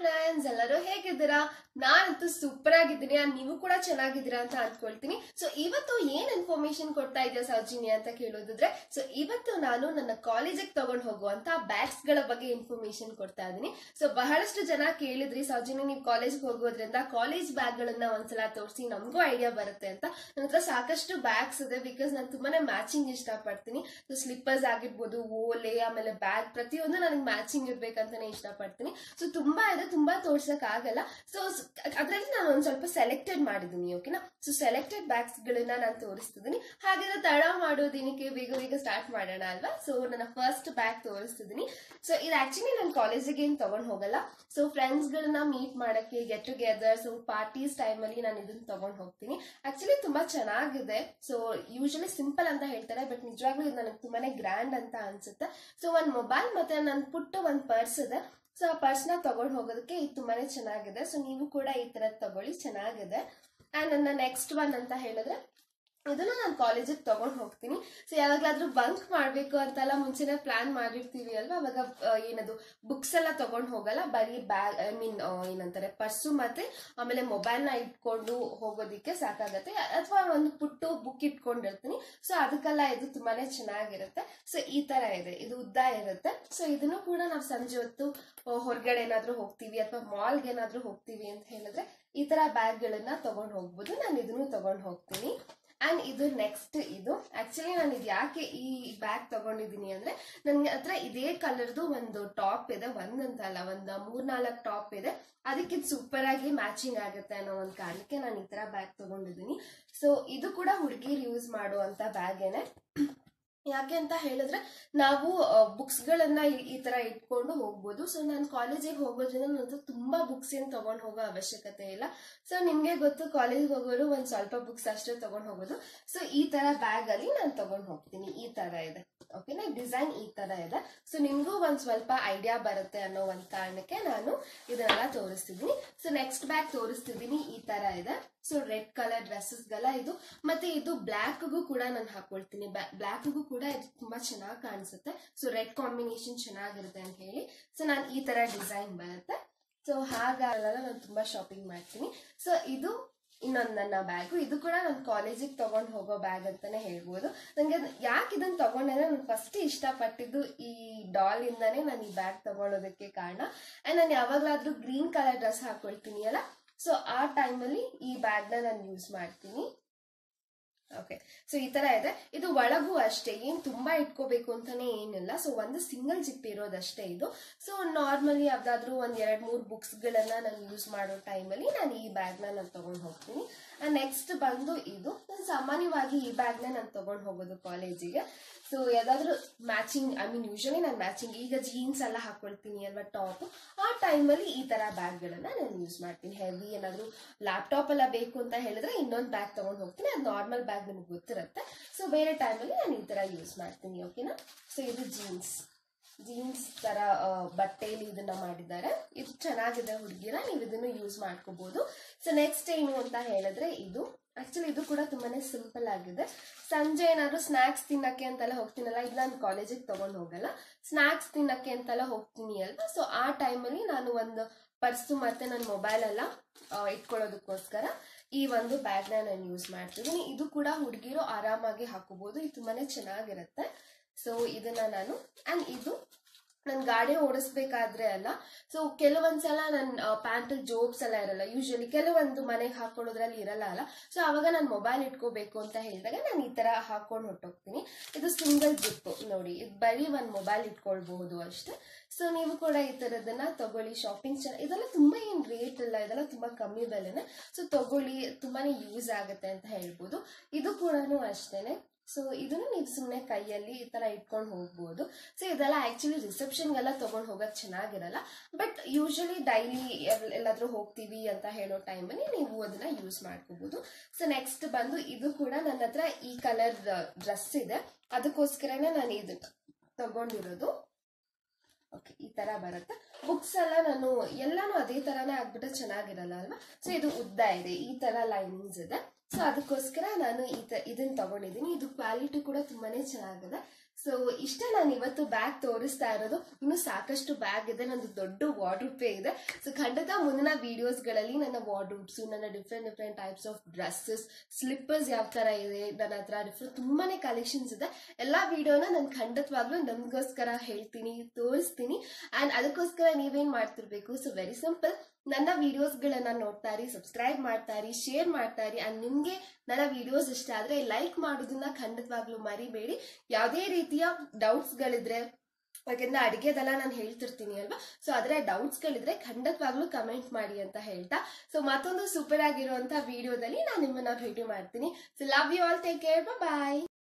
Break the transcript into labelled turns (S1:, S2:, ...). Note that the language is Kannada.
S1: ಫ್ರೆಂಡ್ಸ್ ಎಲ್ಲರೂ ಹೇಗಿದ್ದೀರಾ ನಾನಂತೂ ಸೂಪರ್ ಆಗಿದ್ದೀನಿ and ನೀವು ಕೂಡ ಚೆನ್ನಾಗಿದ್ದೀರಾ ಅಂತ ಅನ್ಕೊಳ್ತೀನಿ ಸೊ ಇವತ್ತು ಏನ್ ಇನ್ಫಾರ್ಮೇಶನ್ ಕೊಡ್ತಾ ಇದೆಯಾ ಸೌಜಿನಿ ಅಂತ ಕೇಳೋದಿದ್ರೆ ಸೊ ಇವತ್ತು ನಾನು ನನ್ನ ಕಾಲೇಜಿಗೆ ತಗೊಂಡು ಹೋಗುವಂತ ಬ್ಯಾಗ್ಸ್ ಗಳ ಬಗ್ಗೆ ಇನ್ಫಾರ್ಮೇಶನ್ ಕೊಡ್ತಾ ಇದ್ದೀನಿ ಸೊ ಬಹಳಷ್ಟು ಜನ ಕೇಳಿದ್ರಿ ಸೌಜಿನಿ ನೀವು ಕಾಲೇಜ್ಗೆ ಹೋಗೋದ್ರಿಂದ ಕಾಲೇಜ್ ಬ್ಯಾಗ್ ಗಳನ್ನ ಒಂದ್ಸಲ ತೋರಿಸಿ ನಮಗೂ ಐಡಿಯಾ ಬರುತ್ತೆ ಅಂತ ನನ್ನ ಹತ್ರ ಸಾಕಷ್ಟು ಬ್ಯಾಗ್ಸ್ ಇದೆ ಬಿಕಾಸ್ ನಾನು ತುಂಬಾನೇ ಮ್ಯಾಚಿಂಗ್ ಇಷ್ಟಪಡ್ತೀನಿ ಸೊ ಸ್ಲಿಪ್ಪರ್ಸ್ ಆಗಿರ್ಬೋದು ಓಲೆ ಆಮೇಲೆ ಬ್ಯಾಗ್ ಪ್ರತಿಯೊಂದು ನನಗೆ ಮ್ಯಾಚಿಂಗ್ ಇರ್ಬೇಕಂತಾನೆ ಇಷ್ಟಪಡ್ತೀನಿ ಸೊ ತುಂಬಾ ಇದೆ ತುಂಬಾ ತೋರ್ಸಕ್ ಆಗಲ್ಲ ಸೊ ಅದರಲ್ಲಿ ನಾನು ಒಂದ್ ಸ್ವಲ್ಪ ಸೆಲೆಕ್ಟೆಡ್ ಮಾಡಿದ್ದೀನಿ ಓಕೆನಾ ಸೊ ಸೆಲೆಕ್ಟೆಡ್ ಬ್ಯಾಗ್ಸ್ ಗಳನ್ನ ನಾನು ತೋರಿಸ್ತಿದ್ದೀನಿ ಹಾಗಿದ್ರೆ ತಡ ಮಾಡೋದಿನಕ್ಕೆ ಬೇಗ ಬೇಗ ಸ್ಟಾರ್ಟ್ ಮಾಡೋಣ ಅಲ್ವಾ ಸೊ ನನ್ನ ಫಸ್ಟ್ ಬ್ಯಾಗ್ ತೋರಿಸ್ತಿದ್ದೀನಿ ಸೊ ಇದು ಆಕ್ಚುಲಿ ನಾನು ಕಾಲೇಜಿಗೆ ಏನು ತಗೊಂಡ್ ಹೋಗಲ್ಲ ಸೊ ಫ್ರೆಂಡ್ಸ್ ಗಳನ್ನ ಮೀಟ್ ಮಾಡಕ್ಕೆ ಗೆಟ್ ಟುಗೆದರ್ ಸೊ ಪಾರ್ಟೀಸ್ ಟೈಮಲ್ಲಿ ನಾನು ಇದನ್ನ ತಗೊಂಡ್ ಹೋಗ್ತೀನಿ ಆಕ್ಚುಲಿ ತುಂಬಾ ಚೆನ್ನಾಗಿದೆ ಸೊ ಯೂಶಲಿ ಸಿಂಪಲ್ ಅಂತ ಹೇಳ್ತಾರೆ ಬಟ್ ನಿಜವಾಗ್ಲೂ ಇದು ನನಗೆ ತುಂಬಾನೇ ಗ್ರ್ಯಾಂಡ್ ಅಂತ ಅನ್ಸುತ್ತೆ ಸೊ ಒಂದ್ ಮೊಬೈಲ್ ಮತ್ತೆ ನನ್ ಪುಟ್ಟ ಒಂದ್ ಪರ್ಸ್ ಇದೆ ಸೊ ಆ ಪರ್ಸ್ ನ ತಗೊಂಡ್ ಹೋಗೋದಕ್ಕೆ ಇದು ತುಂಬಾನೇ ಚೆನ್ನಾಗಿದೆ ಸೊ ನೀವು ಕೂಡ ಈ ತರ ತಗೊಳ್ಳಿ ಚೆನ್ನಾಗಿದೆ ಅಂಡ್ ನನ್ನ ನೆಕ್ಸ್ಟ್ ಒನ್ ಅಂತ ಹೇಳಿದ್ರೆ ಇದನ್ನ ನಾನು ಕಾಲೇಜಿಗೆ ತಗೊಂಡ್ ಹೋಗ್ತೀನಿ ಸೊ ಯಾವಾಗ್ಲಾದ್ರೂ ಬಂಕ್ ಮಾಡ್ಬೇಕು ಅಂತೆಲ್ಲ ಮುಂಚೆನೆ ಪ್ಲಾನ್ ಮಾಡಿರ್ತೀವಿ ಅಲ್ವಾ ಅವಾಗ ಆ, ಏನದು ಬುಕ್ಸ್ ಎಲ್ಲ ತಗೊಂಡ್ ಹೋಗಲ್ಲ ಬರೀ ಬ್ಯಾಗ್ ಐ ಮೀನ್ ಏನಂತಾರೆ ಪರ್ಸು ಮತ್ತೆ ಆಮೇಲೆ ಮೊಬೈಲ್ ನ ಇಟ್ಕೊಂಡು ಹೋಗೋದಿಕ್ಕೆ ಸಾಕಾಗತ್ತೆ ಅಥವಾ ಒಂದು ಪುಟ್ಟು ಬುಕ್ ಇಟ್ಕೊಂಡಿರ್ತೀನಿ ಸೊ ಅದಕ್ಕೆಲ್ಲ ಇದು ತುಂಬಾನೇ ಚೆನ್ನಾಗಿರುತ್ತೆ ಸೊ ಈ ತರ ಇದೆ ಇದು ಉದ್ದ ಇರುತ್ತೆ ಸೊ ಇದನ್ನು ಕೂಡ ನಾವು ಸಂಜೆ ಹೊತ್ತು ಆ, ಹೊರಗಡೆ ಏನಾದ್ರೂ ಹೋಗ್ತೀವಿ ಅಥವಾ ಮಾಲ್ಗೆ ಏನಾದ್ರೂ ಹೋಗ್ತೀವಿ ಅಂತ ಹೇಳಿದ್ರೆ ಈ ತರ ಬ್ಯಾಗ್ ಗಳನ್ನ ತಗೊಂಡ್ ಹೋಗ್ಬೋದು ನಾನು ಇದನ್ನು ತಗೊಂಡ್ ಹೋಗ್ತೀನಿ ಅಂಡ್ ಇದು ನೆಕ್ಸ್ಟ್ ಇದು ಆಕ್ಚುಲಿ ನಾನು ಇದು ಯಾಕೆ ಈ ಬ್ಯಾಗ್ ತಗೊಂಡಿದ್ದೀನಿ ಅಂದ್ರೆ ನನ್ಗೆ ಹತ್ರ ಇದೇ ಕಲರ್ದು ಒಂದು ಟಾಪ್ ಇದೆ ಒಂದಂತ ಅಲ್ಲ ಒಂದು ಮೂರ್ನಾಲ್ಕು ಟಾಪ್ ಇದೆ ಅದಕ್ಕೆ ಇದು ಸೂಪರ್ ಆಗಿ ಮ್ಯಾಚಿಂಗ್ ಆಗುತ್ತೆ ಅನ್ನೋ ಒಂದು ಕಾರಣಕ್ಕೆ ನಾನು ಈ ತರ ಬ್ಯಾಗ್ ತಗೊಂಡಿದ್ದೀನಿ ಸೊ ಇದು ಕೂಡ ಹುಡುಗಿರು ಯೂಸ್ ಮಾಡುವಂತ ಬ್ಯಾಗೇನೆ ಯಾಕೆ ಅಂತ ಹೇಳಿದ್ರೆ ನಾವು ಬುಕ್ಸ್ ಗಳನ್ನ ಈ- ಈ ತರ ಇಟ್ಕೊಂಡು ಹೋಗ್ಬೋದು ಸೊ ನಾನು ಕಾಲೇಜಿಗೆ ಹೋಗೋದ್ರಿಂದ ನನ್ನ ಹತ್ರ ತುಂಬಾ ಬುಕ್ಸ್ ಏನ್ ತಗೊಂಡ್ ಹೋಗೋ ಅವಶ್ಯಕತೆ ಇಲ್ಲ ಸೊ ನಿಮ್ಗೆ ಗೊತ್ತು ಕಾಲೇಜ್ಗೆ ಹೋಗೋರು ಒಂದ್ ಸ್ವಲ್ಪ ಬುಕ್ಸ್ ಅಷ್ಟೇ ತಗೊಂಡ್ ಹೋಗೋದು ಸೊ ಈ ತರ ಬ್ಯಾಗ್ ಅಲ್ಲಿ ನಾನು ತಗೊಂಡ್ ಹೋಗ್ತೀನಿ ಈ ತರ ಇದೆ ಓಕೆನಾ ಡಿಸೈನ್ ಈ ತರ ಇದೆ ಸೊ ನಿಮ್ಗೂ ಒಂದ್ ಸ್ವಲ್ಪ ಐಡಿಯಾ ಬರುತ್ತೆ ಅನ್ನೋ ಒಂದ್ ಕಾರಣಕ್ಕೆ ನಾನು ಇದನ್ನೆಲ್ಲ ತೋರಿಸ್ತಿದ್ದೀನಿ ಸೊ ನೆಕ್ಸ್ಟ್ ಬ್ಯಾಗ್ ತೋರಿಸ್ತಿದ್ದೀನಿ ಈ ತರ ಇದೆ ಸೊ ರೆಡ್ ಕಲರ್ ಡ್ರೆಸ್ಸಸ್ಗೆಲ್ಲ ಇದು ಮತ್ತೆ ಇದು ಬ್ಲ್ಯಾಕ್ಗೂ ಕೂಡ ನಾನು ಹಾಕೊಳ್ತೀನಿ ಬ್ಲ್ಯಾಕ್ಗೂ ಕೂಡ ಇದು ತುಂಬಾ ಚೆನ್ನಾಗಿ ಕಾಣಿಸುತ್ತೆ ಸೊ ರೆಡ್ ಕಾಂಬಿನೇಷನ್ ಚೆನ್ನಾಗಿರುತ್ತೆ ಅಂತ ಹೇಳಿ ಸೊ ನಾನು ಈ ತರ ಡಿಸೈನ್ ಬರುತ್ತೆ ಸೊ ಹಾಗಾಗಲ್ಲ ನಾನು ತುಂಬಾ ಶಾಪಿಂಗ್ ಮಾಡ್ತೀನಿ ಸೊ ಇದು ಇನ್ನೊಂದು ನನ್ನ ಬ್ಯಾಗು ಇದು ಕೂಡ ನಾನು ಕಾಲೇಜಿಗೆ ತಗೊಂಡ್ ಹೋಗೋ ಬ್ಯಾಗ್ ಅಂತಾನೆ ಹೇಳ್ಬೋದು ನನಗೆ ಯಾಕೆ ಇದನ್ನ ತಗೊಂಡೆ ನಾನು ಫಸ್ಟ್ ಇಷ್ಟಪಟ್ಟಿದ್ದು ಈ ಡಾಲ್ ಇಂದಾನೆ ನಾನು ಈ ಬ್ಯಾಗ್ ತಗೊಳ್ಳೋದಕ್ಕೆ ಕಾರಣ ಅಂಡ್ ನಾನು ಯಾವಾಗ್ಲಾದ್ರೂ ಗ್ರೀನ್ ಕಲರ್ ಡ್ರೆಸ್ ಹಾಕೊಳ್ತೀನಿ ಅಲ್ಲ ಸೊ ಆ ಟೈಮಲ್ಲಿ ಈ ಬ್ಯಾಗ್ನ ನಾನು ಯೂಸ್ ಮಾಡ್ತೀನಿ ಓಕೆ ಸೊ ಈ ತರ ಇದೆ ಇದು ಒಳಗೂ ಅಷ್ಟೇ ಏನ್ ತುಂಬಾ ಇಟ್ಕೋಬೇಕು ಅಂತಾನೆ ಏನಿಲ್ಲ ಸೊ ಒಂದು ಸಿಂಗಲ್ ಜಿಪ್ ಇರೋದಷ್ಟೇ ಇದು ಸೊ ನಾರ್ಮಲಿ ಯಾವ್ದಾದ್ರು ಒಂದ್ ಎರಡ್ ಮೂರ್ ಬುಕ್ಸ್ ಗಳನ್ನ ನಾನು ಯೂಸ್ ಮಾಡೋ ಟೈಮಲ್ಲಿ ನಾನು ಈ ಬ್ಯಾಗ್ ನ ನಾನು ತಗೊಂಡ್ ಹೋಗ್ತೀನಿ ನೆಕ್ಸ್ಟ್ ಬಂದು ಇದು ನಾನು ಸಾಮಾನ್ಯವಾಗಿ ಈ ಬ್ಯಾಗ್ ನ ನಾನು ತಗೊಂಡ್ ಹೋಗೋದು ಕಾಲೇಜಿಗೆ ಸೊ ಯಾವ್ದಾದ್ರು ಮ್ಯಾಚಿಂಗ್ ಐ ಮೀನ್ ಯೂಶಲಿ ನಾನು ಮ್ಯಾಚಿಂಗ್ ಈಗ ಜೀನ್ಸ್ ಎಲ್ಲ ಹಾಕೊಳ್ತೀನಿ ಅಲ್ವಾ ಟಾಪ್ ಆ ಟೈಮಲ್ಲಿ ಈ ತರ ಬ್ಯಾಗ್ ಗಳನ್ನ ನಾನು ಯೂಸ್ ಮಾಡ್ತೀನಿ ಹೆವಿ ಏನಾದ್ರು ಲ್ಯಾಪ್ಟಾಪ್ ಎಲ್ಲ ಬೇಕು ಅಂತ ಹೇಳಿದ್ರೆ ಇನ್ನೊಂದು ಬ್ಯಾಗ್ ತಗೊಂಡ್ ಹೋಗ್ತೀನಿ ಅದು ನಾರ್ಮಲ್ ಬ್ಯಾಗ್ ನಿಮ್ಗೆ ಗೊತ್ತಿರುತ್ತೆ ಸೊ ಬೇರೆ ಟೈಮಲ್ಲಿ ನಾನು ಈ ತರ ಯೂಸ್ ಮಾಡ್ತೀನಿ ಓಕೆನಾ ಸೊ ಇದು ಜೀನ್ಸ್ ಜೀನ್ಸ್ ತರ ಆ, ಬಟ್ಟೆಯಲ್ಲಿ ಇದನ್ನ ಮಾಡಿದ್ದಾರೆ ಇದು ಚೆನ್ನಾಗಿದೆ ಹುಡುಗಿರ ನೀವು ಇದನ್ನು ಯೂಸ್ ಮಾಡ್ಕೋಬಹುದು ಸೊ ನೆಕ್ಸ್ಟ್ ಏನು ಅಂತ ಹೇಳಿದ್ರೆ ಇದು ಆಕ್ಚುಲಿ ಇದು ಕೂಡ ತುಂಬಾನೇ ಸಿಂಪಲ್ ಆಗಿದೆ ಸಂಜೆ ಏನಾದ್ರು ಸ್ನಾಕ್ಸ್ ತಿನ್ನಕ್ಕೆ ಅಂತೆಲ್ಲ ಹೋಗ್ತೀನಲ್ಲ ಇದು ನಾನು ಕಾಲೇಜಿಗೆ ತಗೊಂಡ್ ಹೋಗಲ್ಲ ಸ್ನಾಕ್ಸ್ ತಿನ್ನಕ್ಕೆ ಅಂತೆಲ್ಲ ಹೋಗ್ತೀನಿ ಅಲ್ವಾ ಸೊ ಆ ಟೈಮಲ್ಲಿ ನಾನು ಒಂದು ಪರ್ಸು ಮತ್ತೆ ನನ್ನ ಮೊಬೈಲ್ ಎಲ್ಲ ಆ, ಇಟ್ಕೊಳ್ಳೋದಕ್ಕೋಸ್ಕರ ಈ ಒಂದು ಬ್ಯಾಗ್ ನ ನಾನು ಯೂಸ್ ಮಾಡ್ತಿದ್ದೀನಿ ಇದು ಕೂಡ ಹುಡುಗಿರು ಆರಾಮಾಗಿ ಹಾಕೋಬಹುದು ಇದು ತುಂಬಾನೇ ಚೆನ್ನಾಗಿರುತ್ತೆ ಸೊ ಇದನ್ನ ನಾನು ಅಂಡ್ ಇದು ನನ್ ಗಾಡಿ ಓಡಿಸ್ಬೇಕಾದ್ರೆ ಅಲ್ಲ ಸೊ ಕೆಲವೊಂದ್ಸಲ ನನ್ನ ಪ್ಯಾಂಟ್ ಜೋಬ್ಸ್ ಎಲ್ಲ ಇರಲ್ಲ ಯೂಶಲಿ ಕೆಲವೊಂದು ಮನೆಗೆ ಹಾಕೊಳ್ಳೋದ್ರಲ್ಲಿ ಇರಲ್ಲ ಅಲ್ಲ ಸೊ ಅವಾಗ ನಾನು ಮೊಬೈಲ್ ಇಟ್ಕೋಬೇಕು ಅಂತ ಹೇಳಿದಾಗ ನಾನು ಈ ತರ ಹಾಕೊಂಡು ಹೊಟ್ಟೋಗ್ತೀನಿ ಇದು ಸಿಂಗಲ್ ಜಿಪ್ ನೋಡಿ ಇದು ಬರೀ ಒಂದು ಮೊಬೈಲ್ ಇಟ್ಕೊಳ್ಬಹುದು ಅಷ್ಟೇ ಸೊ ನೀವು ಕೂಡ ಈ ತರದನ್ನ ತಗೊಳ್ಳಿ ಶಾಪಿಂಗ್ ಚೆನ್ನ ಇದೆಲ್ಲ ತುಂಬಾ ಏನ್ ರೇಟ್ ಇಲ್ಲ ಇದೆಲ್ಲ ತುಂಬಾ ಕಮ್ಮಿ ಬೆಲೆನೆ ಸೊ ತಗೊಳ್ಳಿ ತುಂಬಾನೇ ಯೂಸ್ ಆಗುತ್ತೆ ಅಂತ ಹೇಳ್ಬೋದು ಇದು ಕೂಡ ಅಷ್ಟೇನೆ ಸೊ ಇದನ್ನು ನೀವು ಸುಮ್ಮನೆ ಕೈಯಲ್ಲಿ ಈ ತರ ಇಟ್ಕೊಂಡು ಹೋಗ್ಬೋದು ಸೊ ಇದೆಲ್ಲ ಆಕ್ಚುಲಿ ರಿಸೆಪ್ಷನ್ಗೆಲ್ಲ ತಗೊಂಡು ಹೋಗೋದು ಚೆನ್ನಾಗಿರಲ್ಲ ಬಟ್ ಯೂಶಲಿ ಡೈಲಿ ಎಲ್ಲಾದ್ರೂ ಹೋಗ್ತೀವಿ ಅಂತ ಹೇಳೋ ಟೈಮಲ್ಲಿ ನೀವು ಅದನ್ನ ಯೂಸ್ ಮಾಡ್ಕೋಬಹುದು ಸೊ ನೆಕ್ಸ್ಟ್ ಬಂದು ಇದು ಕೂಡ ನನ್ನ ಹತ್ರ ಈ ಕಲರ್ ಡ್ರೆಸ್ ಇದೆ ಅದಕ್ಕೋಸ್ಕರನೇ ನಾನು ಇದನ್ನ ತಗೊಂಡಿರೋದು ಓಕೆ ಈ ತರ ಬರುತ್ತೆ ಬುಕ್ಸ್ ಎಲ್ಲ ನಾನು ಎಲ್ಲಾನು ಅದೇ ತರಾನೇ ಆಗ್ಬಿಟ್ರೆ ಚೆನ್ನಾಗಿರಲ್ಲ ಅಲ್ವಾ ಸೊ ಇದು ಉದ್ದ ಇದೆ ಈ ತರ ಲೈನಿಂಗ್ಸ್ ಇದೆ ಸೊ ಅದಕ್ಕೋಸ್ಕರ ನಾನು ಈ ತ ಇದನ್ನ ತಗೊಂಡಿದ್ದೀನಿ ಇದು ಕ್ವಾಲಿಟಿ ಕೂಡ ತುಂಬಾನೇ ಚೆನ್ನಾಗಿದೆ ಸೊ ಇಷ್ಟ ನಾನು ಇವತ್ತು ಬ್ಯಾಗ್ ತೋರಿಸ್ತಾ ಇರೋದು ಇನ್ನು ಸಾಕಷ್ಟು ಬ್ಯಾಗ್ ಇದೆ ನಂದು ದೊಡ್ಡ ವಾರ್ಡ್ರೂಪೇ ಇದೆ ಸೊ ಖಂಡಿತ ಮುಂದಿನ ವಿಡಿಯೋಸ್ಗಳಲ್ಲಿ ನನ್ನ ವಾರ್ಡ್ರೂಬ್ಸ್ ನನ್ನ different different types of dresses slippers ಯಾವ ತರ ಇದೆ ನನ್ನ ಹತ್ರ ಡಿಫ್ರೆಂಟ್ ತುಂಬಾನೇ ಕಲೆಕ್ಷನ್ಸ್ ಇದೆ ಎಲ್ಲಾ ವಿಡಿಯೋನ ನಾನು ಖಂಡಿತವಾಗ್ಲೂ ನಮಗೋಸ್ಕರ ಹೇಳ್ತೀನಿ ತೋರಿಸ್ತೀನಿ ಅಂಡ್ ಅದಕ್ಕೋಸ್ಕರ ನೀವೇನ್ ಮಾಡ್ತಿರ್ಬೇಕು ಸೊ ವೆರಿ ಸಿಂಪಲ್ ನನ್ನ ವಿಡಿಯೋಸ್ಗಳನ್ನ ನೋಡ್ತಾ ಇರಿ ಸಬ್ಸ್ಕ್ರೈಬ್ ಮಾಡ್ತಾ ಇರಿ ಶೇರ್ ಮಾಡ್ತಾ ಇರಿ ಅಂಡ್ ನಿಮ್ಗೆ ನನ್ನ ವಿಡಿಯೋಸ್ ಇಷ್ಟ ಆದ್ರೆ ಲೈಕ್ ಮಾಡೋದನ್ನ ಖಂಡಿತವಾಗ್ಲೂ ಮರಿಬೇಡಿ ಯಾವುದೇ ರೀತಿಯ ಡೌಟ್ಸ್ ಗಳಿದ್ರೆ ಯಾಕೆಂದ್ರೆ ಅಡಿಗೆದೆಲ್ಲ ನಾನು ಹೇಳ್ತಿರ್ತೀನಿ ಅಲ್ವಾ ಸೊ ಅದರ ಡೌಟ್ಸ್ ಗಳಿದ್ರೆ ಖಂಡಿತವಾಗ್ಲೂ ಕಮೆಂಟ್ ಮಾಡಿ ಅಂತ ಹೇಳ್ತಾ ಸೊ ಮತ್ತೊಂದು ಸೂಪರ್ ಆಗಿರುವಂತ ವಿಡಿಯೋದಲ್ಲಿ ನಾನು ನಿಮ್ಮನ್ನ ಭೇಟಿ ಮಾಡ್ತೀನಿ so love you all take care bye